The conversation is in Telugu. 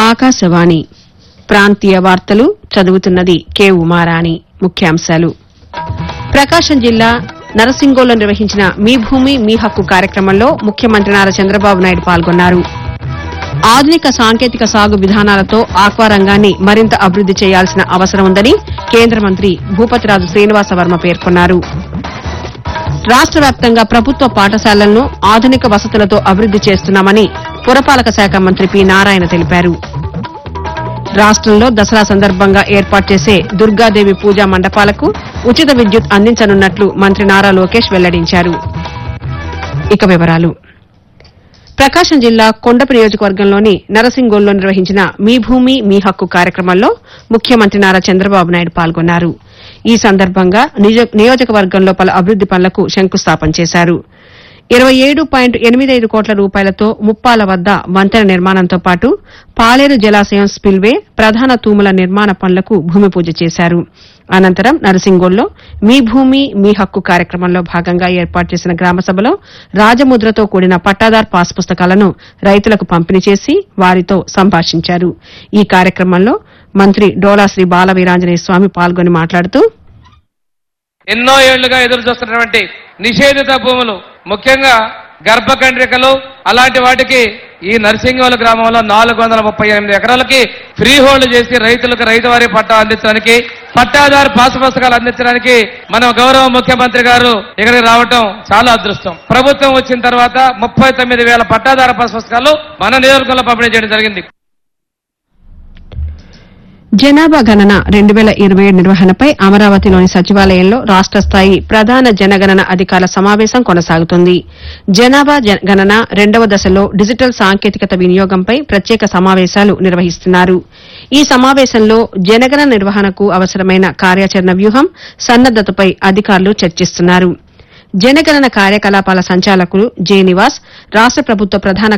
ఆకాశవాణి ప్రాంతీయ వార్తలు చదువుతున్నది కె ఉమారాణి ముఖ్యాంశాలు ప్రకాశం జిల్లా నరసింగోలో నిర్వహించిన మీ భూమి మీ హక్కు కార్యక్రమంలో ముఖ్యమంత్రి నారా చంద్రబాబు నాయుడు పాల్గొన్నారు ఆధునిక సాంకేతిక సాగు విధానాలతో ఆక్వా రంగాన్ని మరింత అభివృద్ది చేయాల్సిన అవసరం ఉందని కేంద్ర మంత్రి భూపతిరాజు శ్రీనివాస వర్మ పేర్కొన్నారు రాష్ట వ్యాప్తంగా ప్రభుత్వ పాఠశాలలను ఆధునిక వసతులతో అభివృద్ది చేస్తున్నామని పురపాలక శాఖ మంత్రి పి నారాయణ తెలిపారు రాష్టంలో దసరా సందర్భంగా ఏర్పాటు చేసే దుర్గాదేవి పూజా మండపాలకు ఉచిత విద్యుత్ అందించనున్నట్లు మంత్రి నారా లోకేష్ వెల్లడించారు ఇక వివరాలు ప్రకాశం జిల్లా కొండపి నియోజకవర్గంలోని నరసింగోల్లో నిర్వహించిన మీ భూమి మీ హక్కు కార్యక్రమంలో ముఖ్యమంత్రి నారా చంద్రబాబు నాయుడు పాల్గొన్నారు ఈ సందర్భంగా నిజ- నియోజకవర్గంలో పలు అభివృద్ది పనులకు శంకుస్థాపన చేశారు ఇరవై ఏడు పాయింట్ ఎనిమిదైదు కోట్ల రూపాయలతో ముప్పాల వద్ద వంతెన నిర్మాణంతో పాటు పాలేరు జలాశయం స్పిల్వే ప్రధాన తూముల నిర్మాణ పనులకు భూమి పూజ చేశారు అనంతరం నరసింగోల్లో మీ భూమి మీ హక్కు కార్యక్రమంలో భాగంగా ఏర్పాటు చేసిన గ్రామ సభలో రాజముద్రతో కూడిన పట్టాదార్ పాస్ పుస్తకాలను రైతులకు పంపిణీ చేసి వారితో సంభాషించారు ఈ కార్యక్రమంలో మంత్రి డోలా శ్రీ బాల వీరాంజనేయ స్వామి పాల్గొని మాట్లాడుతూ ఎన్నో ఏళ్లుగా ఎదురు చూస్తున్నటువంటి నిషేధిత భూములు ముఖ్యంగా గర్భకండ్రికలు అలాంటి వాటికి ఈ నర్సింగోల గ్రామంలో నాలుగు వందల ముప్పై ఎనిమిది ఎకరాలకి ఫ్రీ హోల్డ్ చేసి రైతులకు రైతువారీ పట్టా అందించడానికి పట్టాదారు పాసు పుస్తకాలు అందించడానికి మన గౌరవ ముఖ్యమంత్రి గారు ఇక్కడికి రావటం చాలా అదృష్టం ప్రభుత్వం వచ్చిన తర్వాత ముప్పై తొమ్మిది వేల పట్టాదారు పాసు పుస్తకాలు మన నియోజకవర్గంలో పంపిణీ చేయడం జరిగింది జనాభా గణన రెండు వేల ఇరవై ఏడు నిర్వహణపై అమరావతిలోని సచివాలయంలో రాష్ట స్థాయి ప్రధాన జనగణన అధికారుల సమావేశం కొనసాగుతుంది జనాభా జ- గణన రెండవ దశలో డిజిటల్ సాంకేతికత వినియోగంపై ప్రత్యేక సమావేశాలు నిర్వహిస్తున్నారు ఈ సమావేశంలో జనగణన నిర్వహణకు అవసరమైన కార్యాచరణ వ్యూహం సన్నద్దతపై అధికారులు చర్చిస్తున్నారు జనగణన కార్యకలాపాల సంచాలకులు జె నివాస్ రాష్ట ప్రభుత్వ ప్రధాన